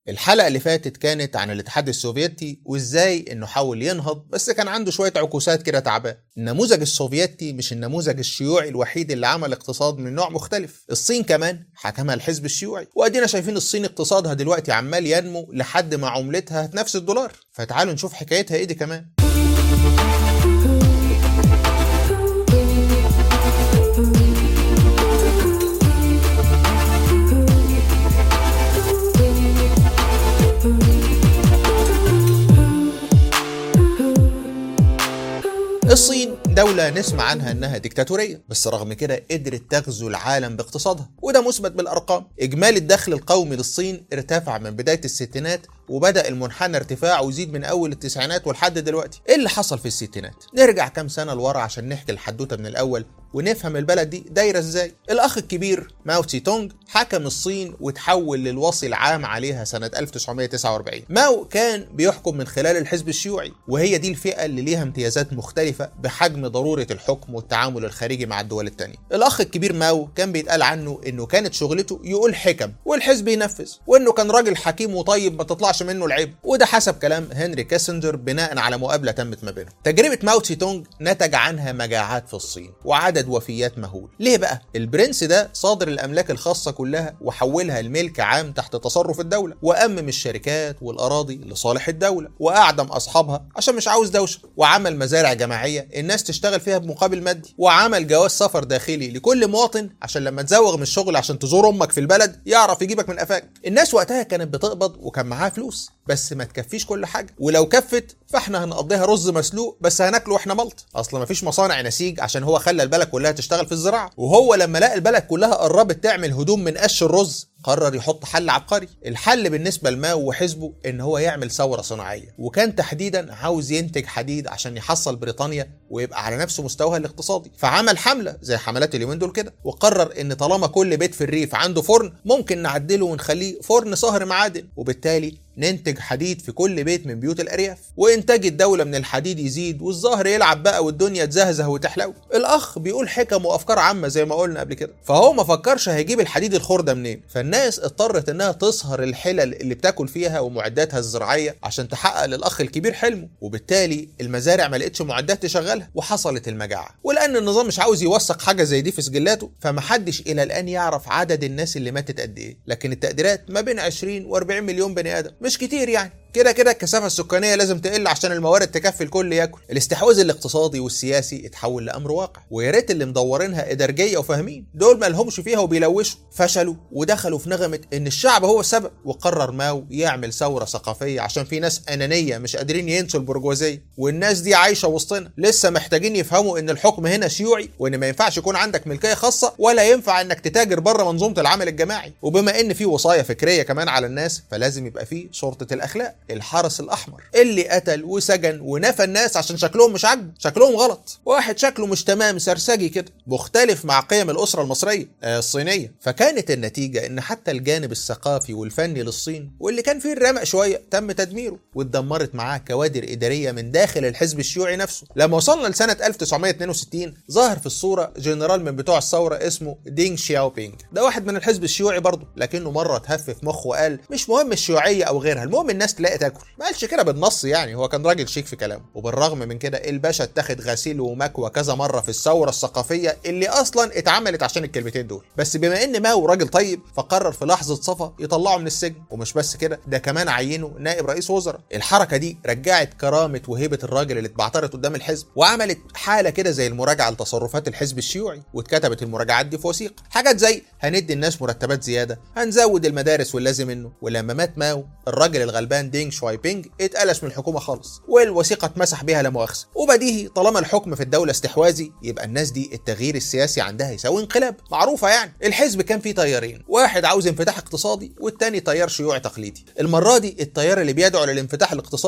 الحلقة اللي فاتت كانت عن الاتحاد السوفيتي وازاي انه حاول ينهض بس كان عنده شوية عكوسات كده تعبان النموذج السوفيتي مش النموذج الشيوعي الوحيد اللي عمل اقتصاد من نوع مختلف الصين كمان حكمها الحزب الشيوعي وادينا شايفين الصين اقتصادها دلوقتي عمال ينمو لحد ما عملتها هتنافس الدولار فتعالوا نشوف حكايتها ايه دي كمان الصين دولة نسمع عنها انها ديكتاتورية بس رغم كده قدرت تغزو العالم باقتصادها وده مثبت بالارقام اجمالي الدخل القومي للصين ارتفع من بداية الستينات وبدأ المنحنى ارتفاعه يزيد من أول التسعينات ولحد دلوقتي إيه اللي حصل في الستينات نرجع كام سنة لورا عشان نحكي الحدوتة من الأول ونفهم البلد دي دايرة ازاي الأخ الكبير ماو تسي تونج حكم الصين وتحول للوصي العام عليها سنة 1949 ماو كان بيحكم من خلال الحزب الشيوعي وهي دي الفئة اللي ليها امتيازات مختلفة بحجم ضرورة الحكم والتعامل الخارجي مع الدول التانية الأخ الكبير ماو كان بيتقال عنه إنه كانت شغلته يقول حكم والحزب ينفذ وإنه كان راجل حكيم وطيب ما تطلعش منه العيب وده حسب كلام هنري كيسنجر بناء على مقابلة تمت ما بينهم تجربة ماو تسي تونج نتج عنها مجاعات في الصين وعدد وفيات مهول ليه بقى البرنس ده صادر الاملاك الخاصة كلها وحولها لملك عام تحت تصرف الدولة وامم الشركات والاراضي لصالح الدولة واعدم اصحابها عشان مش عاوز دوشة وعمل مزارع جماعية الناس تشتغل فيها بمقابل مادي وعمل جواز سفر داخلي لكل مواطن عشان لما تزوغ من الشغل عشان تزور امك في البلد يعرف يجيبك من قفاك الناس وقتها كانت بتقبض وكان معاها فلوس بس ما تكفيش كل حاجه ولو كفت فاحنا هنقضيها رز مسلوق بس هناكله واحنا ملط اصل ما فيش مصانع نسيج عشان هو خلى البلد كلها تشتغل في الزراعه وهو لما لقى البلد كلها قربت تعمل هدوم من قش الرز قرر يحط حل عبقري الحل بالنسبة لماو وحزبه ان هو يعمل ثورة صناعية وكان تحديدا عاوز ينتج حديد عشان يحصل بريطانيا ويبقى على نفس مستواها الاقتصادي فعمل حملة زي حملات اليومين دول كده وقرر ان طالما كل بيت في الريف عنده فرن ممكن نعدله ونخليه فرن صهر معادن وبالتالي ننتج حديد في كل بيت من بيوت الارياف وانتاج الدوله من الحديد يزيد والظهر يلعب بقى والدنيا تزهزه وتحلو الاخ بيقول حكم وافكار عامه زي ما قلنا قبل كده فهو ما فكرش هيجيب الحديد الخرده منين فالناس اضطرت انها تصهر الحلل اللي بتاكل فيها ومعداتها الزراعيه عشان تحقق للاخ الكبير حلمه وبالتالي المزارع ما لقتش معدات تشغلها وحصلت المجاعه ولان النظام مش عاوز يوثق حاجه زي دي في سجلاته فمحدش الى الان يعرف عدد الناس اللي ماتت قد ايه لكن التقديرات ما بين 20 و40 مليون بني ادم مش كتير يعني كده كده الكثافه السكانيه لازم تقل عشان الموارد تكفي الكل ياكل الاستحواذ الاقتصادي والسياسي اتحول لامر واقع ويا ريت اللي مدورينها ادارجيه وفاهمين دول ما لهمش فيها وبيلوشوا فشلوا ودخلوا في نغمه ان الشعب هو السبب وقرر ماو يعمل ثوره ثقافيه عشان في ناس انانيه مش قادرين ينسوا البرجوازيه والناس دي عايشه وسطنا لسه محتاجين يفهموا ان الحكم هنا شيوعي وان ما ينفعش يكون عندك ملكيه خاصه ولا ينفع انك تتاجر بره منظومه العمل الجماعي وبما ان في وصايا فكريه كمان على الناس فلازم يبقى في شرطه الاخلاق الحرس الاحمر اللي قتل وسجن ونفى الناس عشان شكلهم مش عاجبه شكلهم غلط واحد شكله مش تمام سرسجي كده مختلف مع قيم الاسره المصريه آه الصينيه فكانت النتيجه ان حتى الجانب الثقافي والفني للصين واللي كان فيه الرمق شويه تم تدميره واتدمرت معاه كوادر اداريه من داخل الحزب الشيوعي نفسه لما وصلنا لسنه 1962 ظهر في الصوره جنرال من بتوع الثوره اسمه دينغ شياوبينج ده واحد من الحزب الشيوعي برضه لكنه مره اتهف في مخه وقال مش مهم الشيوعيه او غيرها المهم الناس تلاقي تاكل ما قالش كده بالنص يعني هو كان راجل شيك في كلامه وبالرغم من كده الباشا اتخذ غسيل ومكوى كذا مره في الثوره الثقافيه اللي اصلا اتعملت عشان الكلمتين دول بس بما ان ماو راجل طيب فقرر في لحظه صفا يطلعه من السجن ومش بس كده ده كمان عينه نائب رئيس وزراء الحركه دي رجعت كرامه وهيبه الراجل اللي اتبعترت قدام الحزب وعملت حاله كده زي المراجعه لتصرفات الحزب الشيوعي واتكتبت المراجعات دي في وثيقه حاجات زي هندي الناس مرتبات زياده هنزود المدارس واللازم منه ولما مات ماو الراجل الغلبان دينج شواي بينج اتقلش من الحكومه خالص والوثيقه اتمسح بيها لا مؤاخذه وبديهي طالما الحكم في الدوله استحواذي يبقى الناس دي التغيير السياسي عندها يساوي انقلاب معروفه يعني الحزب كان فيه تيارين واحد عاوز انفتاح اقتصادي والتاني تيار شيوعي تقليدي المره دي التيار اللي بيدعو للانفتاح الاقتصادي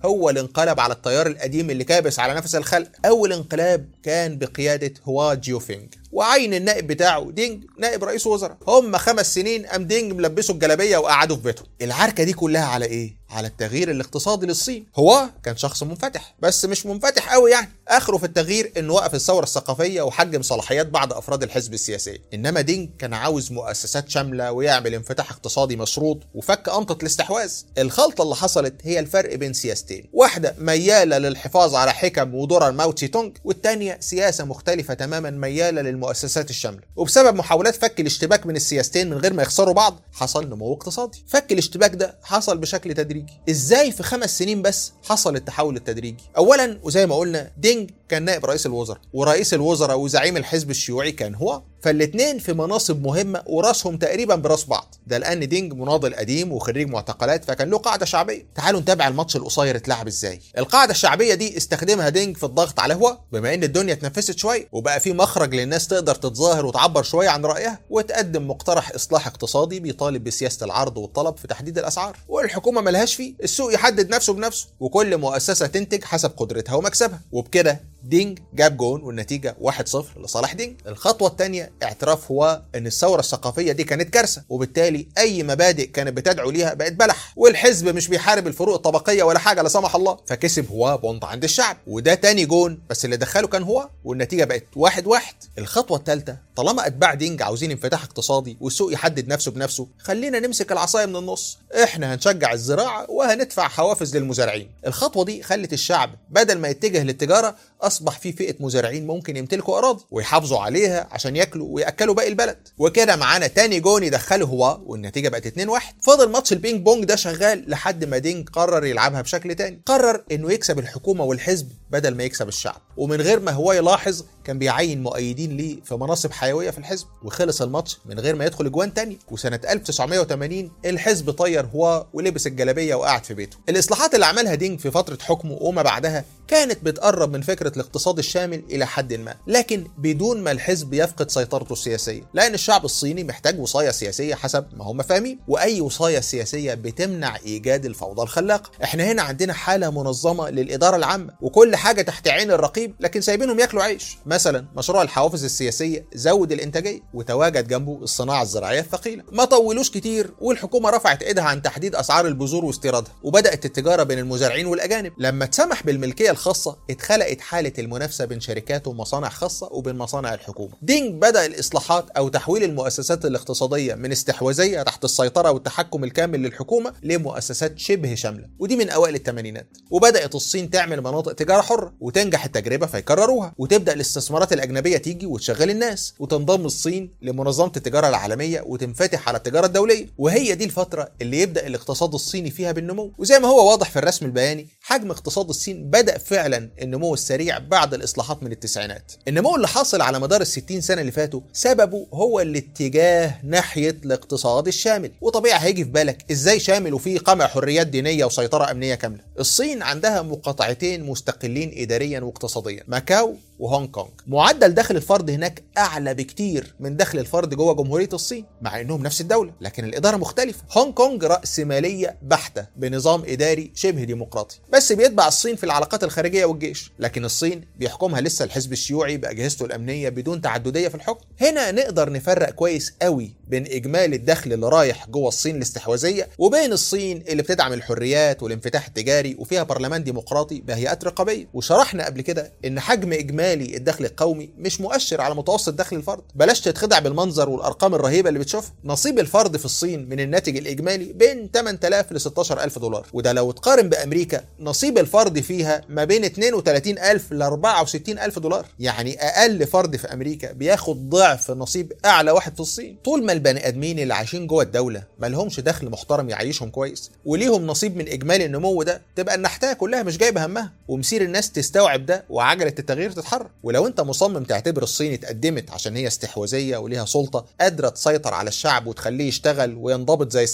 هو اللي انقلب على التيار القديم اللي كابس على نفس الخلق اول انقلاب كان بقياده هوا جيوفينج وعين النائب بتاعه دينج نائب رئيس وزراء هم خمس سنين قام دينج ملبسه الجلابيه وقعدوا في بيتهم العركه دي كلها على ايه على التغيير الاقتصادي للصين هو كان شخص منفتح بس مش منفتح قوي يعني اخره في التغيير انه وقف الثوره الثقافيه وحجم صلاحيات بعض افراد الحزب السياسي انما دينج كان عاوز مؤسسات شامله ويعمل انفتاح اقتصادي مشروط وفك انطه الاستحواذ الخلطه اللي حصلت هي الفرق بين سياستين واحده مياله للحفاظ على حكم ودرر ماو تسي تونج والثانيه سياسه مختلفه تماما مياله للمؤسسات الشامله وبسبب محاولات فك الاشتباك من السياستين من غير ما يخسروا بعض حصل نمو اقتصادي فك الاشتباك ده حصل بشكل تدريجي ازاي في خمس سنين بس حصل التحول التدريجي اولا وزي ما قلنا دينج كان نائب رئيس الوزراء ورئيس الوزراء وزعيم الحزب الشيوعي كان هو فالاتنين في مناصب مهمة وراسهم تقريبا براس بعض ده لأن دينج مناضل قديم وخريج معتقلات فكان له قاعدة شعبية تعالوا نتابع الماتش القصير اتلعب ازاي القاعدة الشعبية دي استخدمها دينج في الضغط على هو بما ان الدنيا اتنفست شوية وبقى في مخرج للناس تقدر تتظاهر وتعبر شوية عن رأيها وتقدم مقترح إصلاح اقتصادي بيطالب بسياسة العرض والطلب في تحديد الأسعار والحكومة ملهاش فيه السوق يحدد نفسه بنفسه وكل مؤسسة تنتج حسب قدرتها ومكسبها وبكده دينج جاب جون والنتيجة 1-0 لصالح دينج الخطوة الثانية اعتراف هو ان الثورة الثقافية دي كانت كارثة وبالتالي اي مبادئ كانت بتدعو ليها بقت بلح والحزب مش بيحارب الفروق الطبقية ولا حاجة لا سمح الله فكسب هو بونت عند الشعب وده تاني جون بس اللي دخله كان هو والنتيجة بقت واحد واحد الخطوة الثالثة طالما اتباع دينج عاوزين انفتاح اقتصادي والسوق يحدد نفسه بنفسه خلينا نمسك العصاية من النص احنا هنشجع الزراعة وهندفع حوافز للمزارعين الخطوة دي خلت الشعب بدل ما يتجه للتجارة اصبح في فئه مزارعين ممكن يمتلكوا اراضي ويحافظوا عليها عشان ياكلوا وياكلوا باقي البلد وكده معانا تاني جون يدخله هو والنتيجه بقت 2-1 فضل ماتش البينج بونج ده شغال لحد ما دينج قرر يلعبها بشكل تاني قرر انه يكسب الحكومه والحزب بدل ما يكسب الشعب ومن غير ما هو يلاحظ كان بيعين مؤيدين ليه في مناصب حيويه في الحزب وخلص الماتش من غير ما يدخل اجوان تاني وسنه 1980 الحزب طير هو ولبس الجلابيه وقعد في بيته الاصلاحات اللي عملها دينج في فتره حكمه وما بعدها كانت بتقرب من فكره الاقتصاد الشامل الى حد ما لكن بدون ما الحزب يفقد سيطرته السياسيه لان الشعب الصيني محتاج وصايه سياسيه حسب ما هم فاهمين واي وصايه سياسيه بتمنع ايجاد الفوضى الخلاقه احنا هنا عندنا حاله منظمه للاداره العامه وكل حاجه تحت عين الرقيب لكن سايبينهم ياكلوا عيش مثلا مشروع الحوافز السياسيه زود الانتاجيه وتواجد جنبه الصناعه الزراعيه الثقيله ما طولوش كتير والحكومه رفعت ايدها عن تحديد اسعار البذور واستيرادها وبدات التجاره بين المزارعين والاجانب لما اتسمح بالملكيه الخاصه اتخلقت حاله المنافسه بين شركات ومصانع خاصه وبين مصانع الحكومه دينج بدا الاصلاحات او تحويل المؤسسات الاقتصاديه من استحواذيه تحت السيطره والتحكم الكامل للحكومه لمؤسسات شبه شامله ودي من اوائل الثمانينات وبدات الصين تعمل مناطق تجاره حره وتنجح التجربه فيكرروها وتبدا الاستثمارات الاجنبيه تيجي وتشغل الناس وتنضم الصين لمنظمه التجاره العالميه وتنفتح على التجاره الدوليه وهي دي الفتره اللي يبدا الاقتصاد الصيني فيها بالنمو وزي ما هو واضح في الرسم البياني حجم اقتصاد الصين بدا فعلا النمو السريع بعد الاصلاحات من التسعينات النمو اللي حاصل على مدار ال 60 سنه اللي فاتوا سببه هو الاتجاه ناحيه الاقتصاد الشامل وطبيعي هيجي في بالك ازاي شامل وفيه قمع حريات دينيه وسيطره امنيه كامله الصين عندها مقاطعتين مستقلين اداريا واقتصاديا ماكاو وهونج كونج معدل دخل الفرد هناك اعلى بكتير من دخل الفرد جوه جمهوريه الصين مع انهم نفس الدوله لكن الاداره مختلفه هونج كونج راسماليه بحته بنظام اداري شبه ديمقراطي بس بيتبع الصين في العلاقات الخارجيه والجيش لكن الصين بيحكمها لسه الحزب الشيوعي باجهزته الامنيه بدون تعدديه في الحكم هنا نقدر نفرق كويس قوي بين اجمالي الدخل اللي رايح جوه الصين الاستحواذيه وبين الصين اللي بتدعم الحريات والانفتاح التجاري وفيها برلمان ديمقراطي بهيئات رقابيه وشرحنا قبل كده ان حجم اجمالي الدخل القومي مش مؤشر على متوسط دخل الفرد بلاش تتخدع بالمنظر والارقام الرهيبه اللي بتشوفها نصيب الفرد في الصين من الناتج الاجمالي بين 8000 ل 16000 دولار وده لو تقارن بامريكا نصيب الفرد فيها ما بين 32000 ل 64000 دولار يعني اقل فرد في امريكا بياخد ضعف نصيب اعلى واحد في الصين طول ما البني ادمين اللي عايشين جوه الدوله ما لهمش دخل محترم يعيشهم كويس وليهم نصيب من اجمالي النمو ده تبقى النحتايه كلها مش جايبه همها ومسير الناس تستوعب ده وعجله التغيير تتحرك ولو انت مصمم تعتبر الصين اتقدمت عشان هي استحواذيه وليها سلطه قادره تسيطر على الشعب وتخليه يشتغل وينضبط زي الساعه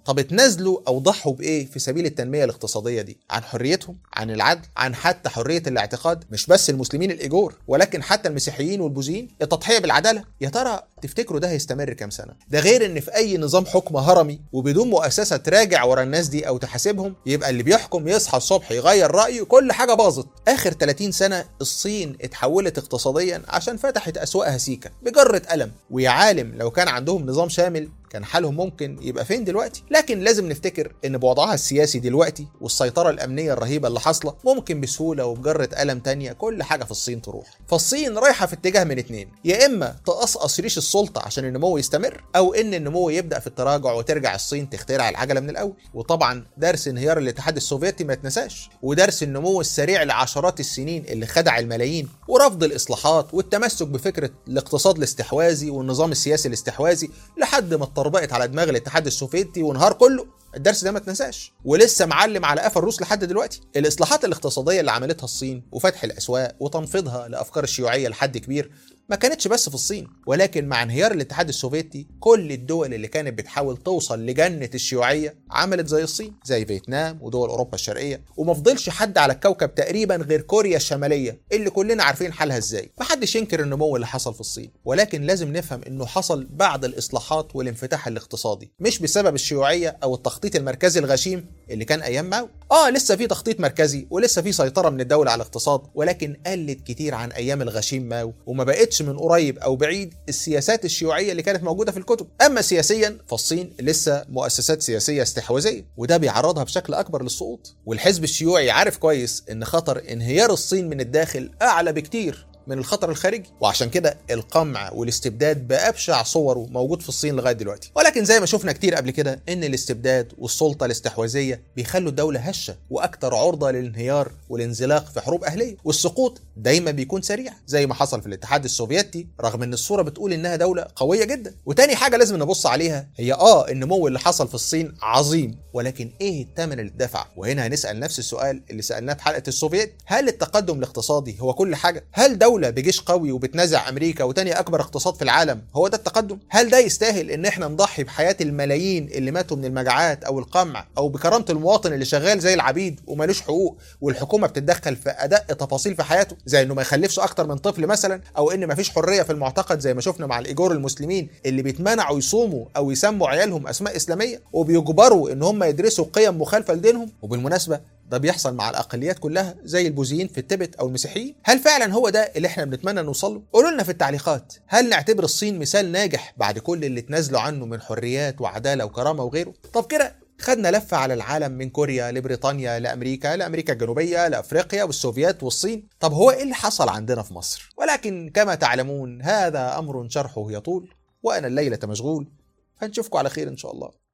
طب اتنازلوا او ضحوا بايه في سبيل التنميه الاقتصاديه دي عن حريتهم عن العدل عن حتى حريه الاعتقاد مش بس المسلمين الايجور ولكن حتى المسيحيين والبوذيين التضحيه بالعداله يا ترى تفتكروا ده هيستمر كام سنه ده غير ان في اي نظام حكم هرمي وبدون مؤسسه تراجع ورا الناس دي او تحاسبهم يبقى اللي بيحكم يصحى الصبح يغير رايه كل حاجه باظت اخر 30 سنه الصين اتحولت اقتصاديا عشان فتحت اسواقها سيكا بجره قلم ويا عالم لو كان عندهم نظام شامل كان حالهم ممكن يبقى فين دلوقتي لكن لازم نفتكر ان بوضعها السياسي دلوقتي والسيطره الامنيه الرهيبه اللي حاصله ممكن بسهوله وبجره قلم تانية كل حاجه في الصين تروح فالصين رايحه في اتجاه من اتنين يا اما تقصقص ريش السلطه عشان النمو يستمر او ان النمو يبدا في التراجع وترجع الصين تخترع العجله من الاول وطبعا درس انهيار الاتحاد السوفيتي ما يتنساش ودرس النمو السريع لعشرات السنين اللي خدع الملايين ورفض الاصلاحات والتمسك بفكره الاقتصاد الاستحواذي والنظام السياسي الاستحواذي لحد ما اتطربقت على دماغ الاتحاد السوفيتي وانهار كله الدرس ده ما اتنساش ولسه معلم على قفا الروس لحد دلوقتي الاصلاحات الاقتصاديه اللي عملتها الصين وفتح الاسواق وتنفيضها لافكار الشيوعيه لحد كبير ما كانتش بس في الصين ولكن مع انهيار الاتحاد السوفيتي كل الدول اللي كانت بتحاول توصل لجنة الشيوعية عملت زي الصين زي فيتنام ودول اوروبا الشرقية وما فضلش حد على الكوكب تقريبا غير كوريا الشمالية اللي كلنا عارفين حالها ازاي محدش ينكر النمو اللي حصل في الصين ولكن لازم نفهم انه حصل بعد الاصلاحات والانفتاح الاقتصادي مش بسبب الشيوعية او التخطيط المركزي الغشيم اللي كان ايام ماو اه لسه في تخطيط مركزي ولسه في سيطرة من الدولة على الاقتصاد ولكن قلت كتير عن ايام الغشيم ماو وما بقتش من قريب او بعيد السياسات الشيوعيه اللي كانت موجوده في الكتب اما سياسيا فالصين لسه مؤسسات سياسيه استحواذيه وده بيعرضها بشكل اكبر للسقوط والحزب الشيوعي عارف كويس ان خطر انهيار الصين من الداخل اعلى بكتير من الخطر الخارجي وعشان كده القمع والاستبداد بأبشع صوره موجود في الصين لغايه دلوقتي ولكن زي ما شفنا كتير قبل كده ان الاستبداد والسلطه الاستحواذيه بيخلوا الدوله هشه واكثر عرضه للانهيار والانزلاق في حروب اهليه والسقوط دايما بيكون سريع زي ما حصل في الاتحاد السوفيتي رغم ان الصوره بتقول انها دوله قويه جدا وتاني حاجه لازم نبص عليها هي اه النمو اللي حصل في الصين عظيم ولكن ايه الثمن اللي اتدفع وهنا هنسال نفس السؤال اللي سالناه في حلقه السوفيت هل التقدم الاقتصادي هو كل حاجه هل دوله بجيش قوي وبتنازع امريكا وتاني اكبر اقتصاد في العالم هو ده التقدم هل ده يستاهل ان احنا نضحي بحياه الملايين اللي ماتوا من المجاعات او القمع او بكرامه المواطن اللي شغال زي العبيد ومالوش حقوق والحكومه بتتدخل في ادق تفاصيل في حياته زي انه ما يخلفش اكتر من طفل مثلا او ان ما فيش حريه في المعتقد زي ما شفنا مع الايجور المسلمين اللي بيتمنعوا يصوموا او يسموا عيالهم اسماء اسلاميه وبيجبروا ان هم يدرسوا قيم مخالفه لدينهم وبالمناسبه ده بيحصل مع الاقليات كلها زي البوذيين في التبت او المسيحيين هل فعلا هو ده اللي احنا بنتمنى نوصل له قولوا لنا في التعليقات هل نعتبر الصين مثال ناجح بعد كل اللي تنازلوا عنه من حريات وعداله وكرامه وغيره طب كده خدنا لفة على العالم من كوريا لبريطانيا لأمريكا لأمريكا الجنوبية لأفريقيا والسوفيات والصين طب هو إيه اللي حصل عندنا في مصر ولكن كما تعلمون هذا أمر شرحه يطول وأنا الليلة مشغول فنشوفكم على خير إن شاء الله